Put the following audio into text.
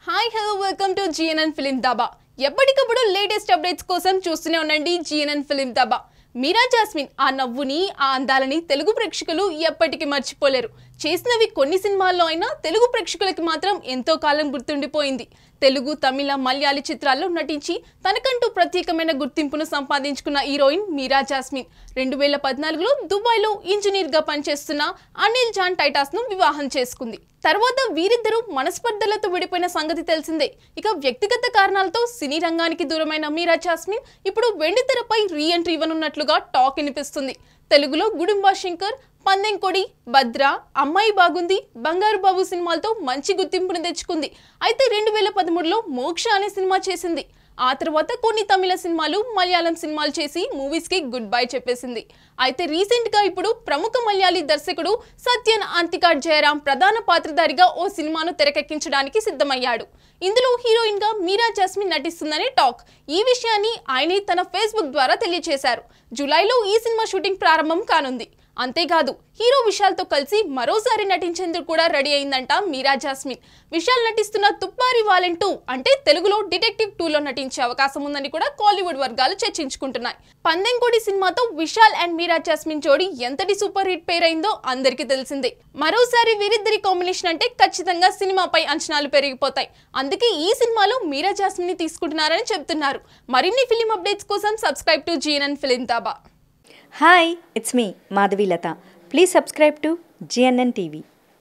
hi hello welcome to GNN film Dhaba ఎప్పటికప్పుడు latest updates కోసం చూస్తూనే ఉండండి జిఎన్ఎన్ ఫిలిం దాబా మీరా జాస్మిన్ ఆ నవ్వుని ఆ అందాలని తెలుగు ప్రేక్షకులు ఎప్పటికీ మర్చిపోలేరు చేసినవి కొన్ని సినిమాల్లో అయినా తెలుగు ప్రేక్షకులకి మాత్రం ఎంతో కాలం గుర్తుండిపోయింది తెలుగు తమిళ మలయాళీ చిత్రాల్లో నటించి తనకంటూ ప్రత్యేకమైన గుర్తింపును సంపాదించుకున్న హీరోయిన్ మీరా జాస్మిన్ రెండు వేల పద్నాలుగులో దుబాయ్లో ఇంజనీర్గా పనిచేస్తున్న అనిల్ జాన్ టైటాస్ను వివాహం చేసుకుంది తర్వాత వీరిద్దరూ మనస్పర్ధలతో విడిపోయిన సంగతి తెలిసిందే ఇక వ్యక్తిగత కారణాలతో సినీ రంగానికి దూరమైన మీరా జాస్మిన్ ఇప్పుడు వెండితెరపై రీ ఎంట్రీ ఇవ్వనున్నట్లుగా టాక్ వినిపిస్తుంది తెలుగులో గుడుంబా శంకర్ పందెంకొడి భద్ర అమ్మాయి బాగుంది బంగారు బాబు సినిమాలతో మంచి గుర్తింపును తెచ్చుకుంది అయితే రెండు వేల పదమూడులో మోక్ష అనే సినిమా చేసింది ఆ తర్వాత కొన్ని తమిళ సినిమాలు మలయాళం సినిమాలు చేసి మూవీస్కి గుడ్ బై చెప్పేసింది అయితే రీసెంట్గా ఇప్పుడు ప్రముఖ మలయాళీ దర్శకుడు సత్యన్ అంతికాడ్ జయరాం ప్రధాన పాత్రధారిగా ఓ సినిమాను తెరకెక్కించడానికి సిద్ధమయ్యాడు ఇందులో హీరోయిన్గా మీరా జాస్మిన్ నటిస్తుందని టాక్ ఈ విషయాన్ని ఆయనే తన ఫేస్బుక్ ద్వారా తెలియజేశారు జూలైలో ఈ సినిమా షూటింగ్ ప్రారంభం కానుంది అంతేకాదు హీరో విశాల్తో కలిసి మరోసారి నటించేందుకు కూడా రెడీ అయిందంట మీరా జాస్మిన్ విశాల్ నటిస్తున్న తుప్పారి వాలెంటూ అంటే తెలుగులో డిటెక్టివ్ టూలో నటించే అవకాశం ఉందని కూడా కోలీవుడ్ వర్గాలు చర్చించుకుంటున్నాయి పందెంకోడి సినిమాతో విశాల్ అండ్ మీరా జాస్మిన్ జోడీ ఎంతటి సూపర్ హిట్ పేరైందో అందరికీ తెలిసిందే మరోసారి వీరిద్దరి కాంబినేషన్ అంటే ఖచ్చితంగా సినిమాపై అంచనాలు పెరిగిపోతాయి అందుకే ఈ సినిమాలో మీరా జాస్మిన్ ని తీసుకుంటున్నారని చెప్తున్నారు మరిన్ని ఫిలిం అప్డేట్స్ కోసం subscribe to GNN film Dhaba hi it's me Madhavi Latha please subscribe to GNN TV